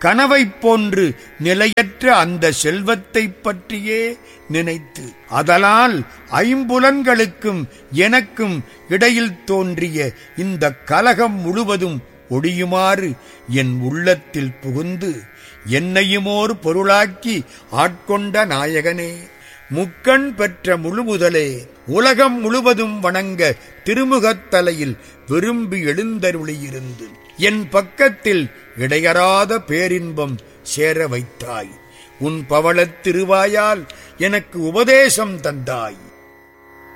கனவைப் போன்று நிலையற்ற அந்த செல்வத்தைப் பற்றியே நினைத்து அதலால் ஐம்புலன்களுக்கும் எனக்கும் இடையில் தோன்றிய இந்த கலகம் முழுவதும் ஒடியுமாறு என் உள்ளத்தில் புகுந்து என்னையுமோர் பொருளாக்கி ஆட்கொண்ட நாயகனே முக்கண் பெற்ற முழுமுதலே உலகம் முழுவதும் வணங்க திருமுகத்தலையில் விரும்பி எழுந்தருளியிருந்து என் பக்கத்தில் இடையறாத பேரின்பம் சேர வைத்தாய் உன் பவளத் திருவாயால் எனக்கு உபதேசம் தந்தாய்